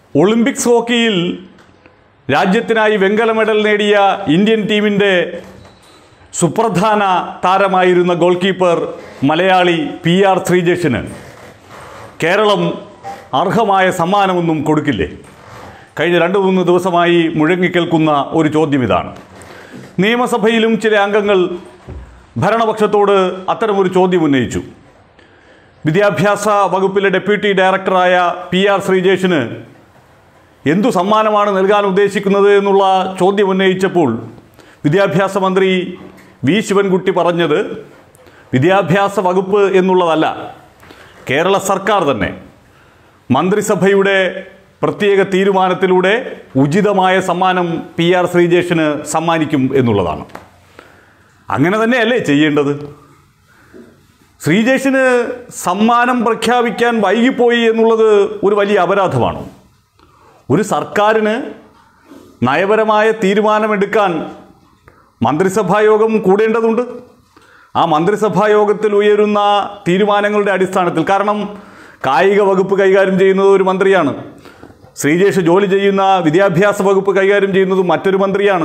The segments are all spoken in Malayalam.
ഒളിമ്പിക്സ് ഹോക്കിയിൽ രാജ്യത്തിനായി വെങ്കല മെഡൽ നേടിയ ഇന്ത്യൻ ടീമിൻ്റെ സുപ്രധാന താരമായിരുന്ന ഗോൾ കീപ്പർ മലയാളി പി ആർ ശ്രീജേഷിന് കേരളം അർഹമായ സമ്മാനമൊന്നും കൊടുക്കില്ലേ കഴിഞ്ഞ രണ്ട് മൂന്ന് ദിവസമായി മുഴങ്ങിക്കേൾക്കുന്ന ഒരു ചോദ്യം ഇതാണ് നിയമസഭയിലും ചില അംഗങ്ങൾ ഭരണപക്ഷത്തോട് അത്തരമൊരു ചോദ്യം ഉന്നയിച്ചു വിദ്യാഭ്യാസ വകുപ്പിലെ ഡെപ്യൂട്ടി ഡയറക്ടറായ പി ആർ ശ്രീജേഷിന് എന്തു സമ്മാനമാണ് നൽകാൻ ഉദ്ദേശിക്കുന്നത് എന്നുള്ള ചോദ്യം ഉന്നയിച്ചപ്പോൾ വിദ്യാഭ്യാസ മന്ത്രി വി ശിവൻകുട്ടി പറഞ്ഞത് വിദ്യാഭ്യാസ വകുപ്പ് എന്നുള്ളതല്ല കേരള സർക്കാർ തന്നെ മന്ത്രിസഭയുടെ പ്രത്യേക തീരുമാനത്തിലൂടെ ഉചിതമായ സമ്മാനം പി ആർ ശ്രീജേഷിന് സമ്മാനിക്കും എന്നുള്ളതാണ് അങ്ങനെ തന്നെയല്ലേ ചെയ്യേണ്ടത് ശ്രീജേഷിന് സമ്മാനം പ്രഖ്യാപിക്കാൻ വൈകിപ്പോയി എന്നുള്ളത് ഒരു വലിയ അപരാധമാണ് ഒരു സർക്കാരിന് നയപരമായ തീരുമാനമെടുക്കാൻ മന്ത്രിസഭായോഗം കൂടേണ്ടതുണ്ട് ആ മന്ത്രിസഭായോഗത്തിൽ ഉയരുന്ന തീരുമാനങ്ങളുടെ അടിസ്ഥാനത്തിൽ കാരണം കായിക വകുപ്പ് കൈകാര്യം ചെയ്യുന്നത് ഒരു മന്ത്രിയാണ് ശ്രീജേഷ് ജോലി ചെയ്യുന്ന വിദ്യാഭ്യാസ വകുപ്പ് കൈകാര്യം ചെയ്യുന്നത് മറ്റൊരു മന്ത്രിയാണ്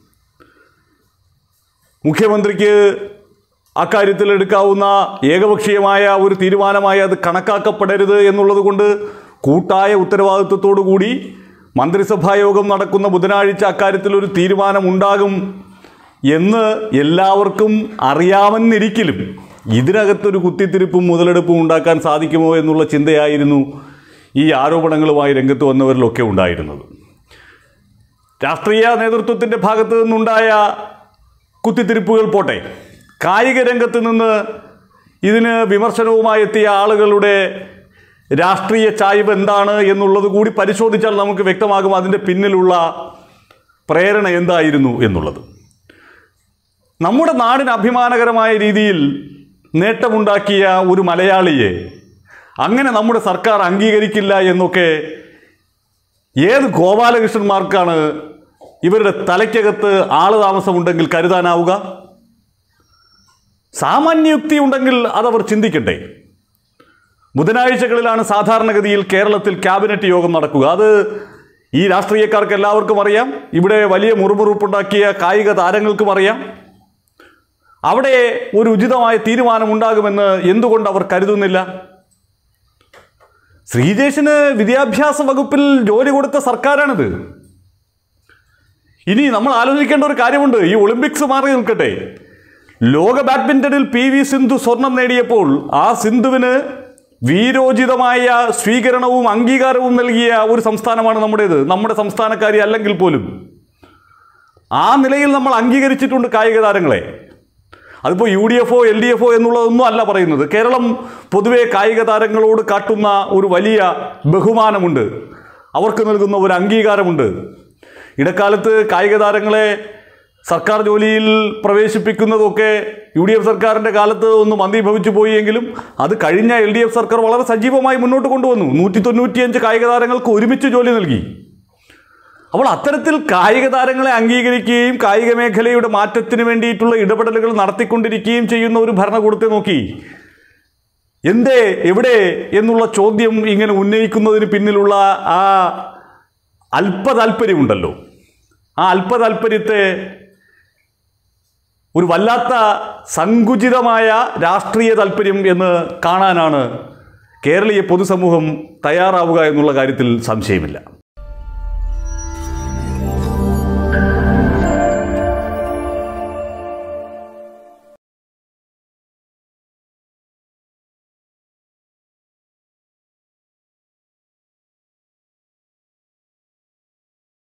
മുഖ്യമന്ത്രിക്ക് അക്കാര്യത്തിൽ എടുക്കാവുന്ന ഏകപക്ഷീയമായ ഒരു തീരുമാനമായി അത് കണക്കാക്കപ്പെടരുത് എന്നുള്ളത് കൊണ്ട് കൂട്ടായ ഉത്തരവാദിത്വത്തോടു കൂടി മന്ത്രിസഭായോഗം നടക്കുന്ന ബുധനാഴ്ച അക്കാര്യത്തിൽ ഒരു തീരുമാനമുണ്ടാകും എന്ന് എല്ലാവർക്കും അറിയാമെന്നിരിക്കലും ഇതിനകത്തൊരു കുത്തിത്തിരിപ്പും മുതലെടുപ്പും ഉണ്ടാക്കാൻ സാധിക്കുമോ എന്നുള്ള ചിന്തയായിരുന്നു ഈ ആരോപണങ്ങളുമായി രംഗത്ത് വന്നവരിലൊക്കെ ഉണ്ടായിരുന്നത് രാഷ്ട്രീയ നേതൃത്വത്തിൻ്റെ ഭാഗത്തു നിന്നുണ്ടായ കുത്തിത്തിരിപ്പുകൾ പോട്ടെ കായിക രംഗത്ത് നിന്ന് ഇതിന് വിമർശനവുമായി എത്തിയ ആളുകളുടെ രാഷ്ട്രീയ ചായ്വ് എന്താണ് എന്നുള്ളത് കൂടി പരിശോധിച്ചാൽ നമുക്ക് വ്യക്തമാകും അതിൻ്റെ പിന്നിലുള്ള പ്രേരണ എന്തായിരുന്നു എന്നുള്ളത് നമ്മുടെ നാടിന് അഭിമാനകരമായ രീതിയിൽ നേട്ടമുണ്ടാക്കിയ ഒരു മലയാളിയെ അങ്ങനെ നമ്മുടെ സർക്കാർ അംഗീകരിക്കില്ല എന്നൊക്കെ ഏത് ഗോപാലകൃഷ്ണന്മാർക്കാണ് ഇവരുടെ തലയ്ക്കകത്ത് ആള് താമസമുണ്ടെങ്കിൽ കരുതാനാവുക സാമാന്യയുക്തി ഉണ്ടെങ്കിൽ അതവർ ചിന്തിക്കട്ടെ ബുധനാഴ്ചകളിലാണ് സാധാരണഗതിയിൽ കേരളത്തിൽ ക്യാബിനറ്റ് യോഗം നടക്കുക അത് ഈ രാഷ്ട്രീയക്കാർക്ക് എല്ലാവർക്കും അറിയാം ഇവിടെ വലിയ മുറുമുറുപ്പുണ്ടാക്കിയ കായിക താരങ്ങൾക്കും അറിയാം അവിടെ ഒരു ഉചിതമായ തീരുമാനമുണ്ടാകുമെന്ന് എന്തുകൊണ്ട് അവർ കരുതുന്നില്ല ശ്രീജേഷിന് വിദ്യാഭ്യാസ വകുപ്പിൽ ജോലി കൊടുത്ത സർക്കാരാണിത് ഇനി നമ്മൾ ആലോചിക്കേണ്ട ഒരു കാര്യമുണ്ട് ഈ ഒളിമ്പിക്സ് മാറി നിൽക്കട്ടെ ലോക ബാഡ്മിന്റണിൽ പി വി സിന്ധു സ്വർണം നേടിയപ്പോൾ ആ സിന്ധുവിന് വീരോചിതമായ സ്വീകരണവും അംഗീകാരവും നൽകിയ ഒരു സംസ്ഥാനമാണ് നമ്മുടേത് നമ്മുടെ സംസ്ഥാനക്കാരി അല്ലെങ്കിൽ പോലും ആ നിലയിൽ നമ്മൾ അംഗീകരിച്ചിട്ടുണ്ട് കായിക താരങ്ങളെ അതിപ്പോൾ യു ഡി എഫോ എൽ ഡി എഫോ എന്നുള്ളതൊന്നും അല്ല പറയുന്നത് കേരളം പൊതുവെ കായിക താരങ്ങളോട് കാട്ടുന്ന ഒരു വലിയ ബഹുമാനമുണ്ട് അവർക്ക് നൽകുന്ന ഒരു അംഗീകാരമുണ്ട് ഇടക്കാലത്ത് കായിക താരങ്ങളെ സർക്കാർ ജോലിയിൽ പ്രവേശിപ്പിക്കുന്നതൊക്കെ യു ഡി എഫ് സർക്കാരിൻ്റെ കാലത്ത് ഒന്ന് മന്ദീഭവിച്ചു പോയെങ്കിലും അത് കഴിഞ്ഞ എൽ ഡി എഫ് സർക്കാർ വളരെ സജീവമായി മുന്നോട്ട് കൊണ്ടുവന്നു നൂറ്റി തൊണ്ണൂറ്റിയഞ്ച് കായിക താരങ്ങൾക്ക് ഒരുമിച്ച് ജോലി നൽകി അപ്പോൾ അത്തരത്തിൽ കായിക താരങ്ങളെ അംഗീകരിക്കുകയും കായിക മേഖലയുടെ മാറ്റത്തിന് വേണ്ടിയിട്ടുള്ള ഇടപെടലുകൾ നടത്തിക്കൊണ്ടിരിക്കുകയും ചെയ്യുന്ന ഒരു ഭരണകൂടത്തെ നോക്കി എന്തേ എവിടെ എന്നുള്ള ചോദ്യം ഇങ്ങനെ ഉന്നയിക്കുന്നതിന് പിന്നിലുള്ള ആ അല്പതാൽപ്പര്യമുണ്ടല്ലോ ആ അല്പതാൽപ്പര്യത്തെ ഒരു വല്ലാത്ത സങ്കുചിതമായ രാഷ്ട്രീയ താല്പര്യം എന്ന് കാണാനാണ് കേരളീയ പൊതുസമൂഹം തയ്യാറാവുക എന്നുള്ള കാര്യത്തിൽ സംശയമില്ല